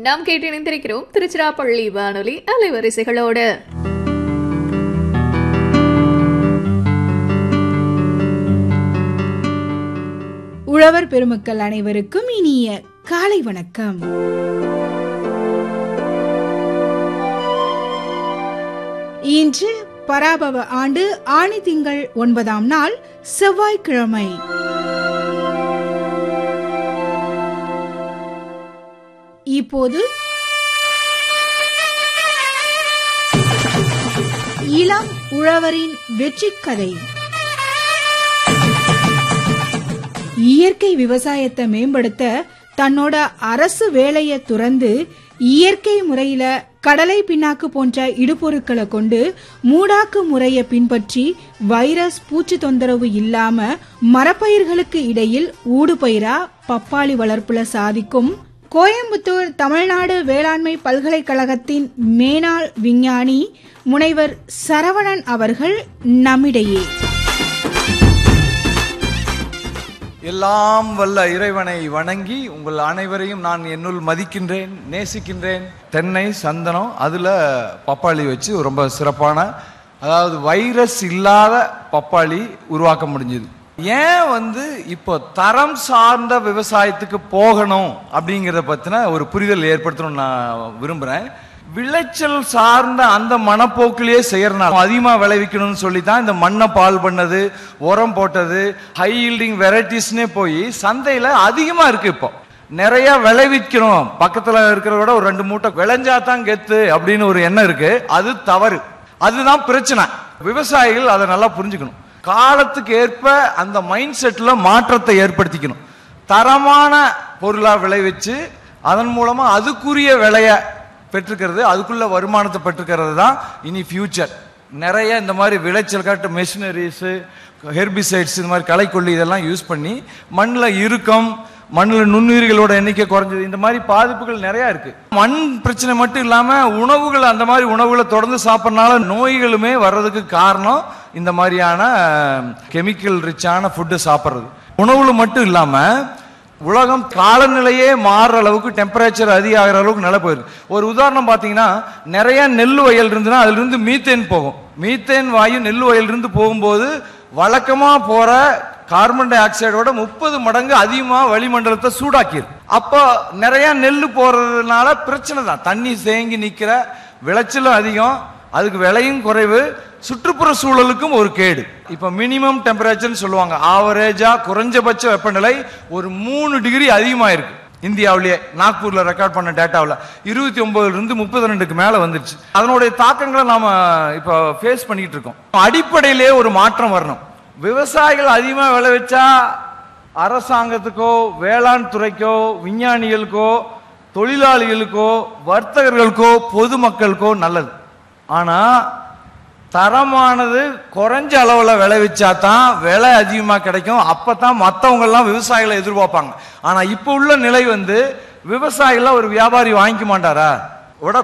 நாம் கேட்டு இணைந்திருக்கிறோம் திருச்சிராப்பள்ளி வானொலி அலைவரிசைகளோடு உழவர் பெருமக்கள் அனைவருக்கும் இனிய காலை வணக்கம் இன்று பராபவ ஆண்டு ஆணி திங்கள் ஒன்பதாம் நாள் செவ்வாய்க்கிழமை இப்போது இளம் உழவரின் வெற்றி கதை இயற்கை விவசாயத்தை மேம்படுத்த தன்னோட அரசு வேலைய துறந்து இயற்கை முறையில கடலை பின்னாக்கு போன்ற இடுபொருட்களை கொண்டு மூடாக்கு முறைய பின்பற்றி வைரஸ் பூச்சி தொந்தரவு இல்லாம மரப்பயிர்களுக்கு இடையில் ஊடுபயிரா பப்பாளி வளர்ப்புல சாதிக்கும் கோயம்புத்தூர் தமிழ்நாடு வேளாண்மை பல்கலைக்கழகத்தின் மேனாள் விஞ்ஞானி முனைவர் சரவணன் அவர்கள் நம்மிடையே எல்லாம் வல்ல இறைவனை வணங்கி உங்கள் அனைவரையும் நான் என்னுள் மதிக்கின்றேன் நேசிக்கின்றேன் தென்னை சந்தனம் அதுல பப்பாளி வச்சு ரொம்ப சிறப்பான அதாவது வைரஸ் இல்லாத பப்பாளி உருவாக்க முடிஞ்சது ஏன் வந்து இப்போ தரம் சார்ந்த விவசாயத்துக்கு போகணும் அப்படிங்கிறத பத்தின ஒரு புரிதல் ஏற்படுத்தணும்னு நான் விரும்புறேன் விளைச்சல் சார்ந்த அந்த மனப்போக்கிலேயே செய்யறனால அதிகமா விளைவிக்கணும்னு சொல்லி தான் இந்த மண்ணை பால் பண்ணது உரம் போட்டது ஹை ஈல்டிங் வெரைட்டிஸ்னே போய் சந்தையில அதிகமா இருக்கு இப்போ நிறைய விளைவிக்கணும் பக்கத்துல இருக்கிறத விட ஒரு ரெண்டு மூட்டை விளைஞ்சா தான் கெத்து அப்படின்னு ஒரு எண்ணம் இருக்கு அது தவறு அதுதான் பிரச்சனை விவசாயிகள் அதை நல்லா புரிஞ்சுக்கணும் காலத்துக்கு ஏற்ப அந்த மைண்ட் செட்ல மாற்றத்தை ஏற்படுத்திக்கணும் தரமான பொருளா விளைவிச்சு அதன் மூலமா அதுக்குரிய விலைய பெற்றுக்கிறது அதுக்குள்ள வருமானத்தை பெற்றுக்கிறது தான் இனி ஃபியூச்சர் நிறைய இந்த மாதிரி விளைச்சல் காட்டு மெஷினரிஸ் ஹெர்பிசைட்ஸ் இந்த மாதிரி களைக்கொல்லி இதெல்லாம் யூஸ் பண்ணி மண்ணில் இறுக்கம் மண்ணில் நுண்ணுயிர்களோட எண்ணிக்கை குறைஞ்சது இந்த மாதிரி பாதிப்புகள் நிறைய இருக்கு மண் பிரச்சனை மட்டும் இல்லாம உணவுகள் அந்த மாதிரி உணவுகளை தொடர்ந்து சாப்பிட்றனால நோய்களுமே வர்றதுக்கு காரணம் இந்த மாதிரியான கெமிக்கல் ரிச்சான ஃபுட்டு சாப்பிட்றது உணவுல மட்டும் இல்லாம உலகம் காலநிலையே மாறுற அளவுக்கு டெம்பரேச்சர் அதிகாகிற அளவுக்கு நிலை போயிருக்கு ஒரு உதாரணம் பார்த்தீங்கன்னா நிறைய நெல் வயல் இருந்துன்னா அதுல இருந்து மீத்தேன் போகும் மீத்தேன் வாயு நெல் வயல் இருந்து போகும்போது வழக்கமா போற கார்பன் டை ஆக்சைடோட முப்பது மடங்கு அதிகமா வளிமண்டலத்தை சூடாக்கிரு அப்போ நிறைய நெல் போறதுனால பிரச்சனை தான் தண்ணி தேங்கி நிக்கிற விளைச்சலும் அதிகம் அதுக்கு விலையும் குறைவு சுற்றுப்புற சூழலுக்கும் ஒரு கேடு இப்ப மினிமம் டெம்பரேச்சர்னு சொல்லுவாங்க ஆவரேஜா குறைஞ்சபட்ச வெப்பநிலை ஒரு மூணு டிகிரி அதிகமா இருக்கு இந்தியாவிலேயே நாக்பூர்ல ரெக்கார்ட் பண்ண டேட்டாவில் இருபத்தி ஒன்பதுல இருந்து முப்பத்தி ரெண்டுக்கு மேல வந்துருச்சு அதனுடைய தாக்கங்களை நாம இப்ப ஃபேஸ் பண்ணிட்டு இருக்கோம் அடிப்படையிலே ஒரு மாற்றம் வரணும் விவசாயிகள் அதிகமா விளைவிச்சா அரசாங்கத்துக்கோ வேளாண் துறைக்கோ விஞ்ஞானிகளுக்கோ தொழிலாளிகளுக்கோ வர்த்தகர்களுக்கோ பொதுமக்களுக்கோ நல்லது ஆனா தரமானது குறைஞ்ச அளவுல விளைவிச்சா தான் விலை அதிகமா கிடைக்கும் அப்பதான் மத்தவங்க எல்லாம் விவசாயிகளை எதிர்பார்ப்பாங்க ஆனா இப்ப உள்ள நிலை வந்து விவசாயிகளை ஒரு வியாபாரி வாங்கிக்க மாட்டாரா